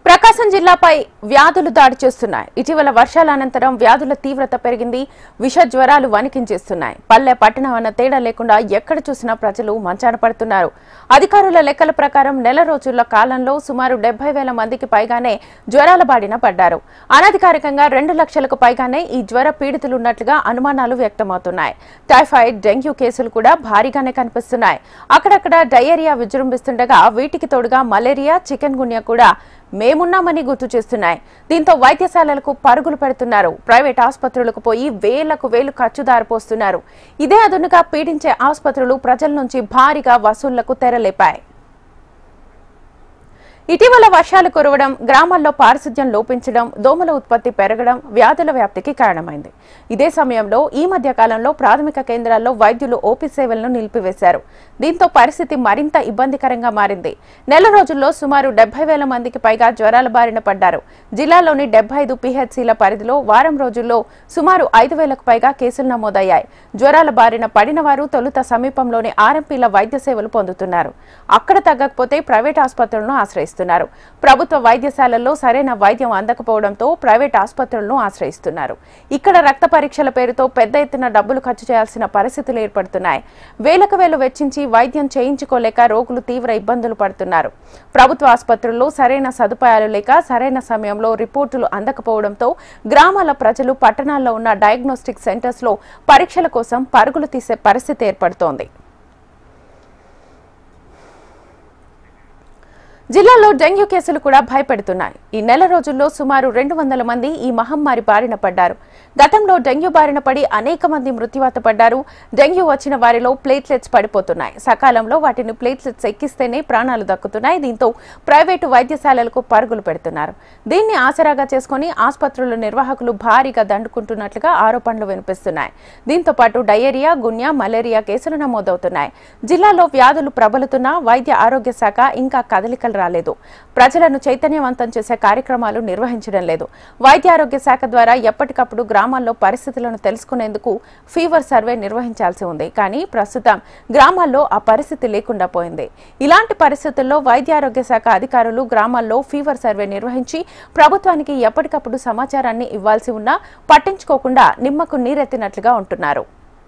ప్రకాశం జిల్లాపై వ్యాధులు దాడి చేస్తున్నాయి ఇటీవల వర్షాల అనంతరం వ్యాధుల తీవ్రత పెరిగింది విష జ్వరాలు వణికించేస్తున్నాయి పల్లె పట్టణం అన్న తేడా లేకుండా ఎక్కడ చూసినా ప్రజలు మంచాన పడుతున్నారు అధికారుల లెక్కల ప్రకారం నెల రోజుల కాలంలో సుమారు డెబ్బై వేల మందికి పైగానే జ్వరాల బారిన పడ్డారు అనధికారికంగా రెండు లక్షలకు పైగానే ఈ జ్వర పీడితులున్నట్లుగా అనుమానాలు వ్యక్తమవుతున్నాయి టైఫాయిడ్ డెంగ్యూ కేసులు కూడా భారీగానే కనిపిస్తున్నాయి అక్కడక్కడ డయేరియా విజృంభిస్తుండగా వీటికి తోడుగా మలేరియా చికెన్ గున్యా కూడా మేమున్నామని గుర్తు చేస్తున్నాయి దీంతో వైద్యశాలలకు పరుగులు పెడుతున్నారు ప్రైవేట్ ఆసుపత్రులకు పోయి వేలకు వేలు ఖర్చు దారిపోస్తున్నారు ఇదే అదునుగా పీడించే ఆసుపత్రులు ప్రజల నుంచి భారీగా వసూళ్లకు తెరలేపాయి ఇటీవల వర్షాలు కురవడం గ్రామాల్లో పారిశుధ్యం లోపించడం దోమల ఉత్పత్తి పెరగడం వ్యాధుల వ్యాప్తికి కారణమైంది ఇదే సమయంలో ఈ మధ్య కాలంలో ప్రాథమిక కేంద్రాల్లో వైద్యులు ఓపీ సేవలను నిలిపివేశారు దీంతో పరిస్థితి మరింత ఇబ్బందికరంగా మారింది నెల రోజుల్లో సుమారు డెబ్బై వేల మందికి పైగా జ్వరాల బారిన పడ్డారు జిల్లాలోని డెబ్బై ఐదు పీహెచ్సీల పరిధిలో వారం రోజుల్లో సుమారు ఐదు వేలకు పైగా కేసులు నమోదయ్యాయి జ్వరాల బారిన పడిన వారు తొలుత సమీపంలోని ఆర్ఎంపీల వైద్య సేవలు పొందుతున్నారు అక్కడ తగ్గకపోతే ప్రైవేట్ ఆసుపత్రులను ఆశ్రయిస్తున్నారు ప్రభుత్వ వైద్యశాలల్లో సరైన వైద్యం అందకపోవడంతో ప్రైవేట్ ఆసుపత్రులను ఆశ్రయిస్తున్నారు ఇక్కడ రక్త పరీక్షల పేరుతో పెద్ద ఎత్తున డబ్బులు ఖర్చు చేయాల్సిన పరిస్థితులు ఏర్పడుతున్నాయి వేలకు వేలు వెచ్చించి వైద్యం చేయించుకోలేక రోగులు తీవ్ర ఇబ్బందులు పడుతున్నారు ప్రభుత్వ ఆసుపత్రుల్లో సరైన సదుపాయాలు లేక సరైన సమయంలో రిపోర్టులు అందకపోవడంతో గ్రామాల ప్రజలు పట్టణాల్లో ఉన్న డయాగ్నోస్టిక్ సెంటర్స్ లో పరీక్షల కోసం పరుగులు తీసే పరిస్థితి ఏర్పడుతోంది జిల్లాలో డెంగ్యూ కేసులు కూడా భయపెడుతున్నాయి ఈ నెల రోజుల్లో సుమారు రెండు వందల మంది ఈ మహమ్మారి బారిన పడ్డారు గతంలో డెంగ్యూ బారిన పడి అనేక మంది మృత్యువాత పడ్డారు డెంగ్యూ వచ్చిన వారిలో ప్లేట్లెట్స్ పడిపోతున్నాయి సకాలంలో వాటిని ప్లేట్లెట్స్ ఎక్కిస్తేనే ప్రాణాలు దక్కుతున్నాయి దీంతో ప్రైవేటు వైద్యశాలలకు పరుగులు పెడుతున్నారు దీన్ని ఆసరాగా చేసుకుని ఆసుపత్రుల నిర్వాహకులు భారీగా దండుకుంటున్నట్లుగా ఆరోపణలు వినిపిస్తున్నాయి దీంతో పాటు డయేరియా గున్యా మలేరియా కేసులు నమోదవుతున్నాయి జిల్లాలో వ్యాధులు ప్రబలుతున్నా వైద్య ఆరోగ్య శాఖ ఇంకా కదలికలు రాలేదు ప్రజలను చైతన్యవంతం చేసే కార్యక్రమాలు నిర్వహించడం లేదు వైద్య ఆరోగ్య శాఖ ద్వారా ఎప్పటికప్పుడు గ్రామాల్లో పరిస్థితులను తెలుసుకునేందుకు ఫీవర్ సర్వే నిర్వహించాల్సి ఉంది కానీ ప్రస్తుతం గ్రామాల్లో ఆ పరిస్థితి లేకుండా పోయింది ఇలాంటి పరిస్థితుల్లో వైద్య ఆరోగ్య శాఖ అధికారులు గ్రామాల్లో ఫీవర్ సర్వే నిర్వహించి ప్రభుత్వానికి ఎప్పటికప్పుడు సమాచారాన్ని ఇవ్వాల్సి ఉన్నా పట్టించుకోకుండా నిమ్మకు నీరెత్తినట్లుగా ఉంటున్నారు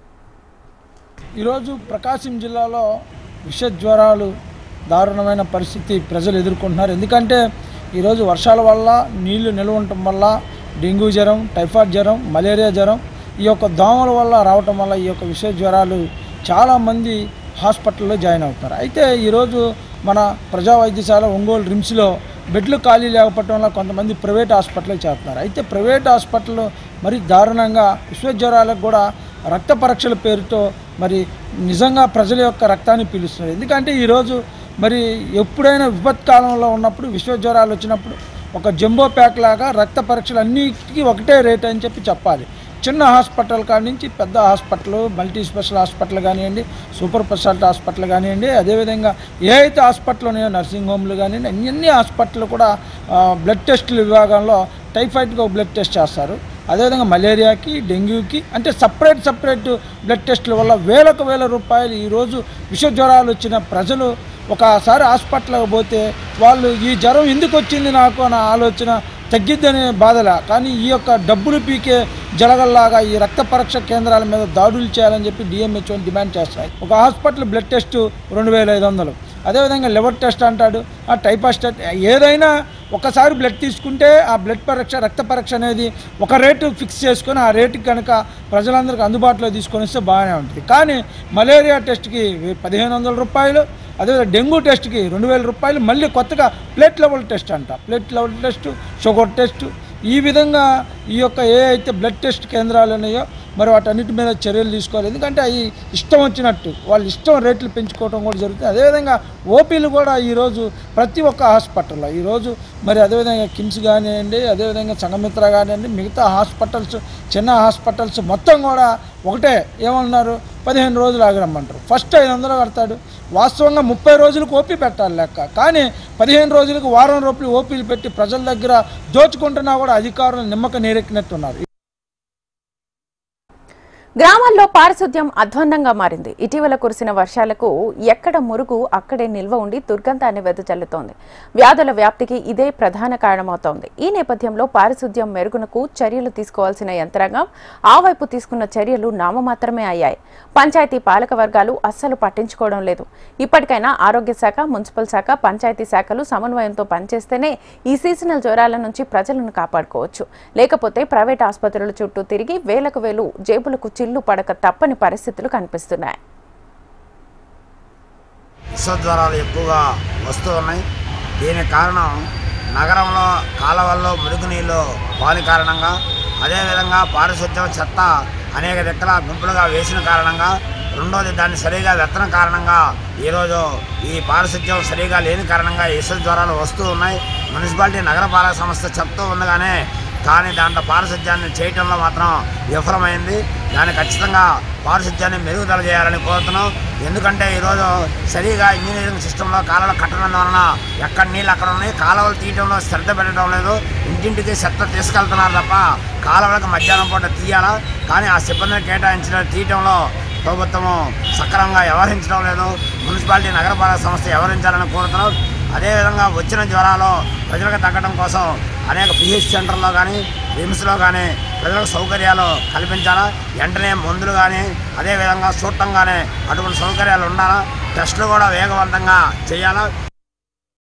ఈరోజు ప్రకాశం జిల్లాలో విష జ్వరాలు దారుణమైన పరిస్థితి ప్రజలు ఎదుర్కొంటున్నారు ఎందుకంటే ఈరోజు వర్షాల వల్ల నీళ్లు నిల్వ ఉండటం వల్ల డెంగ్యూ జ్వరం టైఫాయిడ్ జ్వరం మలేరియా జ్వరం ఈ యొక్క దోమల వల్ల రావటం వల్ల ఈ యొక్క విష జ్వరాలు చాలామంది హాస్పిటల్లో జాయిన్ అవుతారు అయితే ఈరోజు మన ప్రజా వైద్యశాల ఒంగోలు రిమ్స్లో బెడ్లు ఖాళీ లేకపోవడం వల్ల కొంతమంది ప్రైవేట్ హాస్పిటల్కి చేస్తున్నారు అయితే ప్రైవేట్ హాస్పిటల్లో మరి దారుణంగా విశ్వజ్వరాలకు కూడా రక్త పరీక్షల పేరుతో మరి నిజంగా ప్రజల యొక్క రక్తాన్ని పీలుస్తున్నారు ఎందుకంటే ఈరోజు మరి ఎప్పుడైనా విపత్కాలంలో ఉన్నప్పుడు విశ్వజ్వరాలు వచ్చినప్పుడు ఒక జంబో ప్యాక్ లాగా రక్త పరీక్షలు అన్నిటికీ ఒకటే రేట్ అని చెప్పి చెప్పాలి చిన్న హాస్పిటల్ కాడి నుంచి పెద్ద హాస్పిటల్ మల్టీ స్పెషల్ హాస్పిటల్ కానివ్వండి సూపర్ స్పెషాలిటీ హాస్పిటల్ కానివ్వండి అదేవిధంగా ఏ అయితే హాస్పిటల్ ఉన్నాయో నర్సింగ్ హోమ్లు కానివ్వండి అన్ని అన్ని హాస్పిటల్ కూడా ఆ, బ్లడ్ టెస్టుల విభాగంలో టైఫాయిడ్కి ఒక బ్లడ్ టెస్ట్ చేస్తారు అదేవిధంగా మలేరియాకి డెంగ్యూకి అంటే సపరేట్ సపరేట్ బ్లడ్ టెస్టుల వల్ల వేలకు వేల రూపాయలు ఈరోజు విష జ్వరాలు వచ్చిన ప్రజలు ఒకసారి హాస్పిటల్కి పోతే వాళ్ళు ఈ జ్వరం ఎందుకు వచ్చింది నాకు అన్న ఆలోచన తగ్గిద్దనే బాధలా కానీ ఈ యొక్క డబ్బులు పీకే జలగల్లాగా ఈ రక్త పరీక్ష కేంద్రాల మీద దాడులు చేయాలని చెప్పి డిఎంహెచ్ఓ డిమాండ్ చేస్తాయి ఒక హాస్పిటల్ బ్లడ్ టెస్ట్ రెండు వేల ఐదు వందలు అదేవిధంగా లివర్ టెస్ట్ అంటాడు ఆ టైపాస్ టెస్ట్ ఏదైనా ఒకసారి బ్లడ్ తీసుకుంటే ఆ బ్లడ్ పరీక్ష రక్త పరీక్ష అనేది ఒక రేటు ఫిక్స్ చేసుకొని ఆ రేటుకి కనుక ప్రజలందరికీ అందుబాటులో తీసుకొని వస్తే బాగానే ఉంటుంది కానీ మలేరియా టెస్ట్కి పదిహేను వందల రూపాయలు అదేవిధంగా డెంగ్యూ టెస్ట్కి రెండు వేల రూపాయలు మళ్ళీ కొత్తగా ప్లేట్ లెవెల్ టెస్ట్ అంట plate level test sugar test ఈ విధంగా ఈ యొక్క ఏ అయితే బ్లడ్ టెస్ట్ కేంద్రాలు ఉన్నాయో మరి వాటన్నిటి మీద చర్యలు తీసుకోవాలి ఎందుకంటే అవి ఇష్టం వచ్చినట్టు వాళ్ళు ఇష్టం రేట్లు పెంచుకోవడం కూడా జరుగుతుంది అదేవిధంగా ఓపీలు కూడా ఈరోజు ప్రతి ఒక్క హాస్పిటల్లో ఈరోజు మరి అదేవిధంగా కిమ్స్ కానివ్వండి అదేవిధంగా సంఘమిత్ర కానివ్వండి మిగతా హాస్పిటల్స్ చిన్న హాస్పిటల్స్ మొత్తం కూడా ఒకటే ఏమన్నారు పదిహేను రోజులు ఆగరమ్మంటారు ఫస్ట్ ఐదు వందలు కడతాడు వాస్తవంగా ముప్పై రోజులకు ఓపీ పెట్టాలి లెక్క కానీ పదిహేను రోజులకు వారం రూపాయలు ఓపీలు పెట్టి ప్రజల దగ్గర దోచుకుంటున్నా కూడా అధికారులు నిమ్మక నీరెక్కినట్టున్నారు గ్రామాల్లో పారిశుద్ధ్యం అధ్వాన్నంగా మారింది ఇటీవల కురిసిన వర్షాలకు ఎక్కడ మురుగు అక్కడే నిల్వ ఉండి దుర్గంధాన్ని వెదజల్లుతోంది వ్యాధుల వ్యాప్తికి ఇదే ప్రధాన కారణమవుతోంది ఈ నేపథ్యంలో పారిశుద్ధ్యం మెరుగునకు చర్యలు తీసుకోవాల్సిన యంత్రాంగం ఆ వైపు తీసుకున్న చర్యలు నామమాత్రమే అయ్యాయి పంచాయతీ పాలక వర్గాలు అస్సలు పట్టించుకోవడం లేదు ఇప్పటికైనా ఆరోగ్య శాఖ మున్సిపల్ శాఖ పంచాయతీ శాఖలు సమన్వయంతో పనిచేస్తేనే ఈ సీజనల్ జ్వరాల నుంచి ప్రజలను కాపాడుకోవచ్చు లేకపోతే ప్రైవేట్ ఆసుపత్రుల చుట్టూ తిరిగి వేలకు వేలు జేబులకు చిల్లు పడక తప్పని పరిస్థితులు కనిపిస్తున్నాయి విషజ్వరాలు ఎక్కువగా వస్తూ ఉన్నాయి దీనికి కారణం నగరంలో కాలువల్లో మురుగునీళ్ళు పాని కారణంగా అదేవిధంగా పారిశుద్ధ్యం చెత్త అనేక దిక్కల గుంపులుగా వేసిన కారణంగా రెండోది దాన్ని సరిగా వెత్తన కారణంగా ఈరోజు ఈ పారిశుద్ధ్యం సరిగా లేని కారణంగా ఇసుల జ్వరాలు వస్తూ ఉన్నాయి మున్సిపాలిటీ నగరపాలక సంస్థ చెప్తూ ఉండగానే కానీ దాంట్లో పారిశుద్ధ్యాన్ని చేయటంలో మాత్రం విఫలమైంది దాన్ని ఖచ్చితంగా పారిశుద్ధ్యాన్ని మెరుగుదల చేయాలని కోరుతున్నాం ఎందుకంటే ఈరోజు సరిగా ఇంజనీరింగ్ సిస్టంలో కాలువలు కట్టడం వలన ఎక్కడ నీళ్ళు అక్కడ ఉన్నాయి కాలువలు తీయడంలో శ్రద్ధ పెట్టడం లేదు ఇంటింటికి చెత్త తీసుకెళ్తున్నారు తప్ప కాలువలకు మధ్యాహ్నం పూట తీయాలా కానీ ఆ సిబ్బందిని కేటాయించిన తీయటంలో ప్రభుత్వము సక్రమంగా వ్యవహరించడం లేదు మున్సిపాలిటీ నగరపాలక సంస్థ వ్యవహరించాలని కోరుతున్నాం అదేవిధంగా వచ్చిన జ్వరాలు ప్రజలకు తగ్గడం కోసం అనేక పిహెచ్ సెంటర్లో కానీ రిమ్స్లో కానీ ప్రజలకు సౌకర్యాలు కల్పించాలా వెంటనే మందులు కానీ అదేవిధంగా చూడటం కానీ అటువంటి సౌకర్యాలు ఉండాలా టెస్టులు కూడా వేగవంతంగా చేయాలా